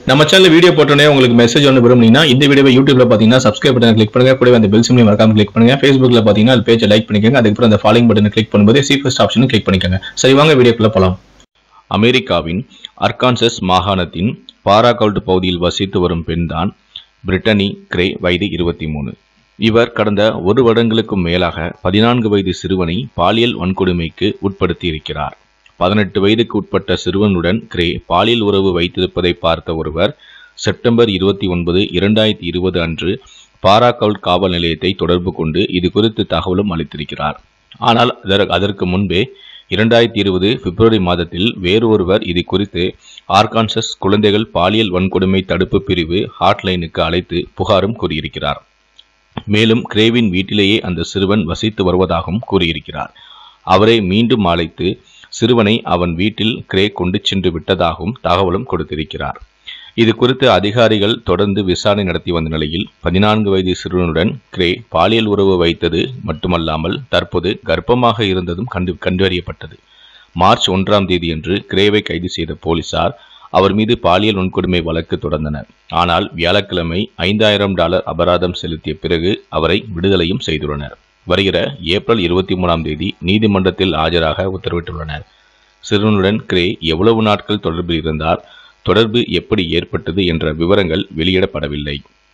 நம்ம channel video போட்டோன்னே உங்களுக்கு மெசேஜ் ஒன்று விரும்புனீங்கன்னா இந்த வீடியோவை யூடியூப்ல பார்த்தீங்கன்னா சப்ஸ்கிரைப் பட்டன் கிளிக் பண்ணுங்க கூடவே அந்த பெல் சிம்லையும் மறக்காம கிளிக் பண்ணுங்க ஃபேஸ்புக்ல பார்த்தீங்கன்னா அது பேஜை லைக் பண்ணிக்கோங்க அதுக்கப்புறம் அந்த ஃபாலோயிங் பட்டனை கிளிக் பண்ணும்போது சீஃபஸ்ட் ஆப்ஷனும் கிளிக் பண்ணிக்கோங்க சரி வாங்க வீடியோக்குள்ள போலாம் அமெரிக்காவின் அர்கான்சஸ் மாகாணத்தின் பாராகவுல்ட் பகுதியில் வசித்து வரும் பெண்தான் பிரிட்டனி கிரே வயது இருபத்தி மூணு இவர் கடந்த ஒரு வருடங்களுக்கும் மேலாக பதினான்கு வயது சிறுவனை பாலியல் வன்கொடுமைக்கு உட்படுத்தியிருக்கிறார் பதினெட்டு வயதுக்கு உட்பட்ட சிறுவனுடன் கிரே பாலியல் உறவு வைத்திருப்பதை பார்த்த ஒருவர் செப்டம்பர் இருபத்தி ஒன்பது இரண்டாயிரத்தி இருபது அன்று பாராகவுல் காவல் நிலையத்தை தொடர்பு கொண்டு இது குறித்து தகவலும் அளித்திருக்கிறார் ஆனால் அதற்- அதற்கு முன்பே இரண்டாயிரத்தி இருபது பிப்ரவரி மாதத்தில் வேறு ஒருவர் இது குறித்து ஆர்கான்சஸ் குழந்தைகள் பாலியல் வன்கொடுமை தடுப்பு பிரிவு ஹாட்லைனுக்கு அழைத்து புகாரும் கூறியிருக்கிறார் மேலும் கிரேவின் வீட்டிலேயே அந்த சிறுவன் வசித்து வருவதாகவும் கூறியிருக்கிறார் அவரை மீண்டும் அழைத்து சிறுவனை அவன் வீட்டில் கிரே கொண்டு சென்று விட்டதாகவும் தகவலும் கொடுத்திருக்கிறார் இது குறித்து அதிகாரிகள் தொடர்ந்து விசாரணை நடத்தி வந்த நிலையில் பதினான்கு வயது சிறுவனுடன் கிரே பாலியல் உறவு வைத்தது மட்டுமல்லாமல் தற்போது கர்ப்பமாக இருந்ததும் கண்டு கண்டறியப்பட்டது மார்ச் ஒன்றாம் தேதியன்று கிரேவை கைது செய்த போலீசார் அவர் மீது பாலியல் வன்கொடுமை வழக்கு தொடர்ந்தனர் ஆனால் வியாழக்கிழமை ஐந்தாயிரம் டாலர் அபராதம் செலுத்திய பிறகு அவரை விடுதலையும் செய்துள்ளனர் வருகிற ஏப்ரல் இருபத்தி மூணாம் தேதி நீதிமன்றத்தில் ஆஜராக உத்தரவிட்டுள்ளனர் சிறுவனுடன் கிரே எவ்வளவு நாட்கள் தொடர்பில் இருந்தார் தொடர்பு எப்படி ஏற்பட்டது என்ற விவரங்கள் வெளியிடப்படவில்லை